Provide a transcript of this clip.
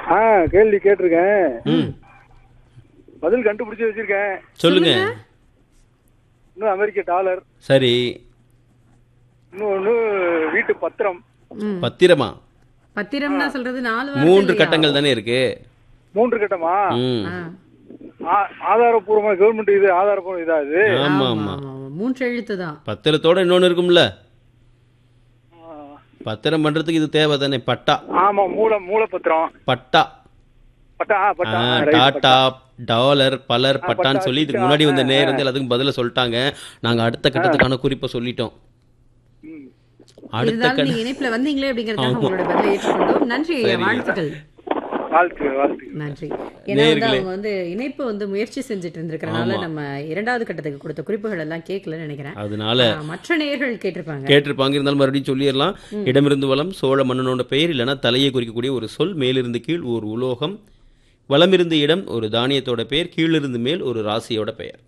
ஆ கேள்வி கேட்டிருக்கேன் ம் பதில் கண்டுபிடிச்சு வச்சிருக்கேன் சொல்லுங்க இன்னும் அமெரிக்க டாலர் சரி இன்னொன்னு வீட்டு பத்திரம் ம். பத்திரமா பத்திரம்னா சொல்றது நாலு மூன்று வார்த்தையிலையா? கட்டங்கள் தானே இருக்கு மூன்று கட்டமா ம் ஆ. ஆ- ஆதாரப்பூர்வமா கவர்மெண்ட் இது ஆதாரப்பூர்வம் இதா இது ஆமா ஆமா, ஆமா ஆமா, ஆமா. மூன்று எழுத்து தான் பத்திரத்தோட இன்னொன்னு இருக்கும்ல பத்திரம் பண்றதுக்கு இது தேவை தானே பட்டா ஆமா மூல மூலப்பத்திரம் பட்டா பட்டா ஆ, ஆ, பட்டா ஆ, right, டாட்டா டாலர் பலர் ஆ, பட்டான்னு பட்டா, சொல்லி இதுக்கு ஆ, முன்னாடி வந்த ஆ, நேர் வந்து எல்லாத்துக்கும் பதில சொல்லிட்டாங்க நாங்க அடுத்த கட்டத்துக்கான குறிப்பை சொல்லிட்டோம் ம். அடுத்த இருந்தாலும் கட்ட நீங்க இணைப்புல வந்தீங்களே அப்படிங்கறதுக்காக உங்களோட பதிலை ஏற்றுக்கொண்டோம் நன்றி ஐயா வாழ்த்துக்கள் வாழ்த்து வாழ்த்து நன்றி ஏன்னா வந்து அவங்க வந்து இணைப்பு வந்து முயற்சி செஞ்சுட்டு இருந்திருக்கறனால நம்ம இரண்டாவது கட்டத்துக்கு கொடுத்த குறிப்புகள் எல்லாம் கேட்கலன்னு நினைக்கிறேன் அதனால ஆ, மற்ற நேயர்கள் கேட்டிருப்பாங்க கேட்டிருப்பாங்க இருந்தாலும் மறுபடியும் சொல்லிடலாம் இடமிருந்து வளம் சோழ மன்னனோட பெயர் இல்லைன்னா தலையை குறிக்கக்கூடிய ஒரு சொல் மேலிருந்து கீழ் ஒரு உலோகம் வலமிருந்து இடம் ஒரு தானியத்தோட பெயர் கீழிருந்து மேல் ஒரு ராசியோட பெயர்